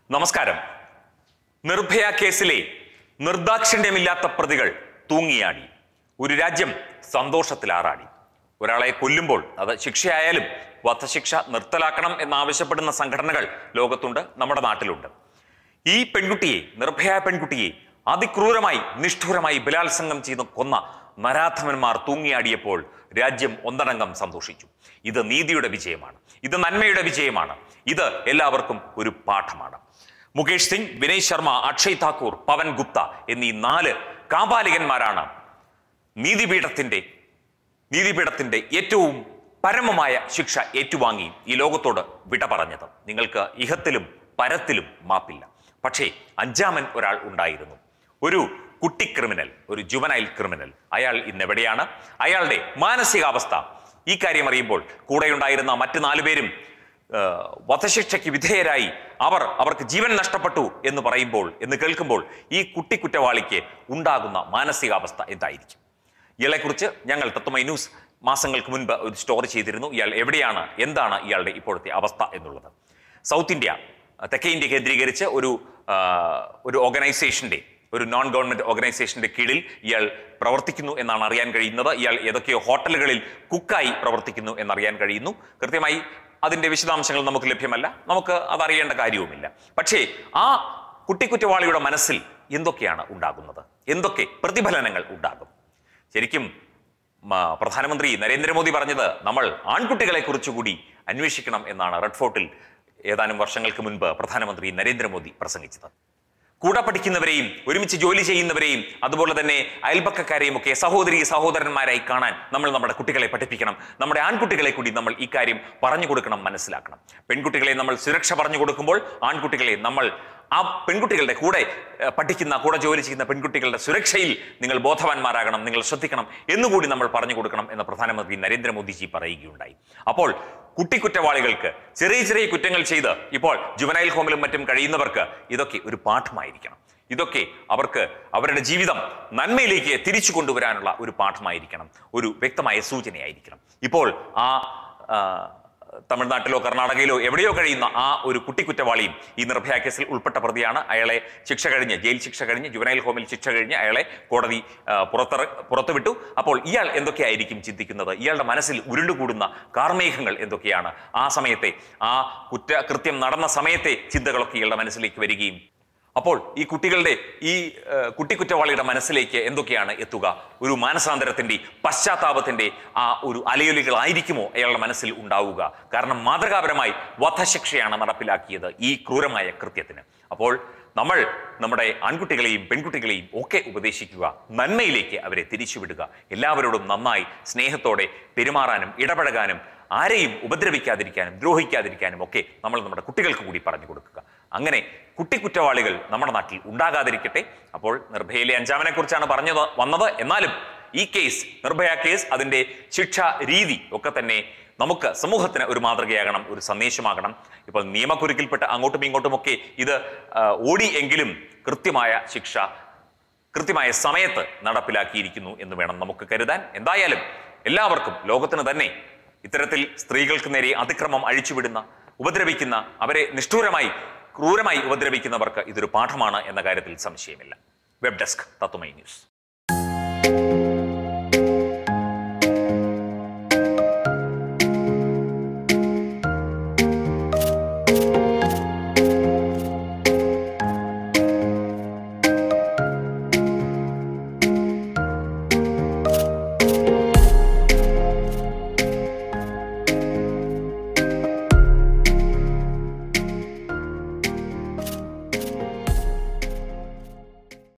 നമസ്കാരം നിർഭയ കേസിലെ നിർദാക്ഷിണ്യമില്ലാത്ത പ്രതികൾ തൂങ്ങിയാടി ഒരു രാജ്യം സന്തോഷത്തിലാറാടി ഒരാളെ കൊല്ലുമ്പോൾ അത് ശിക്ഷയായാലും വധശിക്ഷ നിർത്തലാക്കണം എന്നാവശ്യപ്പെടുന്ന സംഘടനകൾ ലോകത്തുണ്ട് നമ്മുടെ നാട്ടിലുണ്ട് ഈ പെൺകുട്ടിയെ നിർഭയ പെൺകുട്ടിയെ അതിക്രൂരമായി നിഷ്ഠൂരമായി ബലാത്സംഗം ചെയ്ത് കൊന്ന നരാധമന്മാർ തൂങ്ങിയാടിയപ്പോൾ രാജ്യം ഒന്നടങ്കം സന്തോഷിച്ചു ഇത് നീതിയുടെ വിജയമാണ് ഇത് നന്മയുടെ വിജയമാണ് ഇത് എല്ലാവർക്കും ഒരു പാഠമാണ് മുകേഷ് സിംഗ് വിനയ് ശർമ്മ അക്ഷയ് താക്കൂർ പവൻ ഗുപ്ത എന്നീ നാല് കാപാലികന്മാരാണ് നീതിപീഠത്തിന്റെ നീതിപീഠത്തിന്റെ ഏറ്റവും പരമമായ ശിക്ഷ ഏറ്റുവാങ്ങി ഈ ലോകത്തോട് വിട പറഞ്ഞത് നിങ്ങൾക്ക് ഇഹത്തിലും പരത്തിലും മാപ്പില്ല പക്ഷേ അഞ്ചാമൻ ഒരാൾ ഉണ്ടായിരുന്നു ഒരു കുട്ടി ക്രിമിനൽ ഒരു ജുവനൈൽ ക്രിമിനൽ അയാൾ ഇന്ന് എവിടെയാണ് അയാളുടെ മാനസികാവസ്ഥ ഈ കാര്യം അറിയുമ്പോൾ കൂടെയുണ്ടായിരുന്ന മറ്റു നാലുപേരും ഏഹ്, വധശിക്ഷയ്ക്ക് വിധേയരായി അവർ അവർക്ക് ജീവൻ നഷ്ടപ്പെട്ടു എന്ന് പറയുമ്പോൾ എന്ന് കേൾക്കുമ്പോൾ ഈ കുട്ടി കുറ്റവാളിക്ക് ഉണ്ടാകുന്ന മാനസികാവസ്ഥ എന്തായിരിക്കും ഇയാളെക്കുറിച്ച് ഞങ്ങൾ തത്വമൈ ന്യൂസ് മാസങ്ങൾക്ക് മുൻപ് ഒരു സ്റ്റോറി ചെയ്തിരുന്നു ഇയാൾ എവിടെയാണ് എന്താണ് ഇയാളുടെ ഇപ്പോഴത്തെ അവസ്ഥ എന്നുള്ളത് സൗത്ത് ഇന്ത്യ തെക്കേ ഇന്ത്യ കേന്ദ്രീകരിച്ച് ഒരു ആ, ഒരു ഓർഗനൈസേഷന്റെ ഒരു നോൺ ഗവൺമെന്റ് ഓർഗനൈസേഷന്റെ കീഴിൽ ഇയാൾ പ്രവർത്തിക്കുന്നു എന്നാണ് അറിയാൻ കഴിയുന്നത് ഇയാൾ ഏതൊക്കെയോ ഹോട്ടലുകളിൽ കുക്കായി പ്രവർത്തിക്കുന്നു എന്നറിയാൻ കഴിയുന്നു കൃത്യമായി അതിന്റെ വിശദാംശങ്ങൾ നമുക്ക് ലഭ്യമല്ല നമുക്ക് അതറിയേണ്ട കാര്യവുമില്ല പക്ഷേ ആ കുട്ടിക്കുറ്റവാളിയുടെ മനസ്സിൽ എന്തൊക്കെയാണ് ഉണ്ടാകുന്നത് എന്തൊക്കെ പ്രതിഫലനങ്ങൾ ഉണ്ടാകും ശരിക്കും മ, പ്രധാനമന്ത്രി നരേന്ദ്രമോദി പറഞ്ഞത് നമ്മൾ ആൺകുട്ടികളെ കുറിച്ചുകൂടി അന്വേഷിക്കണം എന്നാണ് റെഡ് ഫോർട്ടിൽ ഏതാനും വർഷങ്ങൾക്ക് മുൻപ് പ്രധാനമന്ത്രി നരേന്ദ്രമോദി പ്രസംഗിച്ചത് കൂടെ പഠിക്കുന്നവരെയും ഒരുമിച്ച് ജോലി ചെയ്യുന്നവരെയും അതുപോലെ തന്നെ അയൽപക്കക്കാരെയും ഒക്കെ സഹോദരി സഹോദരന്മാരായി കാണാൻ നമ്മൾ നമ്മുടെ കുട്ടികളെ പഠിപ്പിക്കണം നമ്മുടെ ആൺകുട്ടികളെ കൂടി നമ്മൾ ഈ കാര്യം പറഞ്ഞു കൊടുക്കണം മനസ്സിലാക്കണം പെൺകുട്ടികളെ നമ്മൾ സുരക്ഷ പറഞ്ഞു കൊടുക്കുമ്പോൾ ആൺകുട്ടികളെ നമ്മൾ ആ പെൺകുട്ടികളുടെ കൂടെ ഏഹ്, പഠിക്കുന്ന കൂടെ ജോലി ചെയ്യുന്ന പെൺകുട്ടികളുടെ സുരക്ഷയിൽ നിങ്ങൾ ബോധവാന്മാരാകണം നിങ്ങൾ ശ്രദ്ധിക്കണം എന്നുകൂടി നമ്മൾ പറഞ്ഞു കൊടുക്കണം എന്ന് പ്രധാനമന്ത്രി നരേന്ദ്രമോദിജി പറയുകയുണ്ടായി അപ്പോൾ കുട്ടിക്കുറ്റവാളികൾക്ക് ചെറിയ ചെറിയ കുറ്റങ്ങൾ ചെയ്ത് ഇപ്പോൾ ജുവനൈൽ ഹോമിലും മറ്റും കഴിയുന്നവർക്ക് ഇതൊക്കെ ഒരു പാഠമായിരിക്കണം ഇതൊക്കെ അവർക്ക് അവരുടെ ജീവിതം നന്മയിലേക്ക് തിരിച്ചു കൊണ്ടുവരാനുള്ള ഒരു പാഠമായിരിക്കണം ഒരു വ്യക്തമായ സൂചനയായിരിക്കണം ഇപ്പോൾ ആ ആ, തമിഴ്നാട്ടിലോ കർണാടകയിലോ എവിടെയോ കഴിയുന്ന ആ ഒരു കുട്ടിക്കുറ്റവാളിയും ഈ നിർഭയ കേസിൽ ഉൾപ്പെട്ട പ്രതിയാണ് അയാളെ ശിക്ഷ കഴിഞ്ഞ് ജയിൽ ശിക്ഷ കഴിഞ്ഞ് ജുവനൈൽ ഹോമിൽ ശിക്ഷ കഴിഞ്ഞ് അയാളെ കോടതി ആ, പുറത്തിറ പുറത്തുവിട്ടു അപ്പോൾ ഇയാൾ എന്തൊക്കെയായിരിക്കും ചിന്തിക്കുന്നത് ഇയാളുടെ മനസ്സിൽ ഉരുണ്ടുകൂടുന്ന കാർമേഘങ്ങൾ എന്തൊക്കെയാണ് ആ സമയത്തെ ആ കുറ്റ കൃത്യം നടന്ന സമയത്തെ ചിന്തകളൊക്കെ ഇയാളുടെ മനസ്സിലേക്ക് വരികയും അപ്പോൾ ഈ കുട്ടികളുടെ ഈ ഏഹ്, കുട്ടിക്കുറ്റവാളിയുടെ മനസ്സിലേക്ക് എന്തൊക്കെയാണ് എത്തുക ഒരു മാനസാന്തരത്തിന്റെ പശ്ചാത്താപത്തിന്റെ ആ ഒരു അലയൊലികളായിരിക്കുമോ അയാളുടെ മനസ്സിൽ ഉണ്ടാവുക കാരണം മാതൃകാപരമായി വധശിക്ഷയാണ് നടപ്പിലാക്കിയത് ഈ ക്രൂരമായ കൃത്യത്തിന് അപ്പോൾ നമ്മൾ നമ്മുടെ ആൺകുട്ടികളെയും പെൺകുട്ടികളെയും ഒക്കെ ഉപദേശിക്കുക നന്മയിലേക്ക് അവരെ തിരിച്ചുവിടുക എല്ലാവരോടും നന്നായി സ്നേഹത്തോടെ പെരുമാറാനും ഇടപഴകാനും ആരെയും ഉപദ്രവിക്കാതിരിക്കാനും ദ്രോഹിക്കാതിരിക്കാനും ഒക്കെ നമ്മൾ നമ്മുടെ കുട്ടികൾക്ക് കൂടി പറഞ്ഞു കൊടുക്കുക അങ്ങനെ കുട്ടിക്കുറ്റവാളികൾ നമ്മുടെ നാട്ടിൽ ഉണ്ടാകാതിരിക്കട്ടെ അപ്പോൾ നിർഭയയിലെ അഞ്ചാമനെ കുറിച്ചാണ് പറഞ്ഞു വന്നത് എന്നാലും ഈ കേസ് നിർഭയ കേസ് അതിന്റെ ശിക്ഷാ രീതി ഒക്കെ തന്നെ നമുക്ക് സമൂഹത്തിന് ഒരു മാതൃകയാകണം ഒരു സന്ദേശമാകണം ഇപ്പോൾ നിയമക്കുരുക്കിൽപ്പെട്ട് അങ്ങോട്ടും ഇങ്ങോട്ടുമൊക്കെ ഇത് ആ, ഓടി എങ്കിലും കൃത്യമായ ശിക്ഷ കൃത്യമായ സമയത്ത് നടപ്പിലാക്കിയിരിക്കുന്നു എന്ന് വേണം നമുക്ക് കരുതാൻ എന്തായാലും എല്ലാവർക്കും ലോകത്തിന് തന്നെ ഇത്തരത്തിൽ സ്ത്രീകൾക്ക് നേരെ അതിക്രമം അഴിച്ചുവിടുന്ന ഉപദ്രവിക്കുന്ന അവരെ നിഷ്ഠൂരമായി ക്രൂരമായി ഉപദ്രവിക്കുന്നവർക്ക് ഇതൊരു പാഠമാണ് എന്ന കാര്യത്തിൽ സംശയമില്ല വെബ് ഡെസ്ക് തത്വമൈ ന്യൂസ്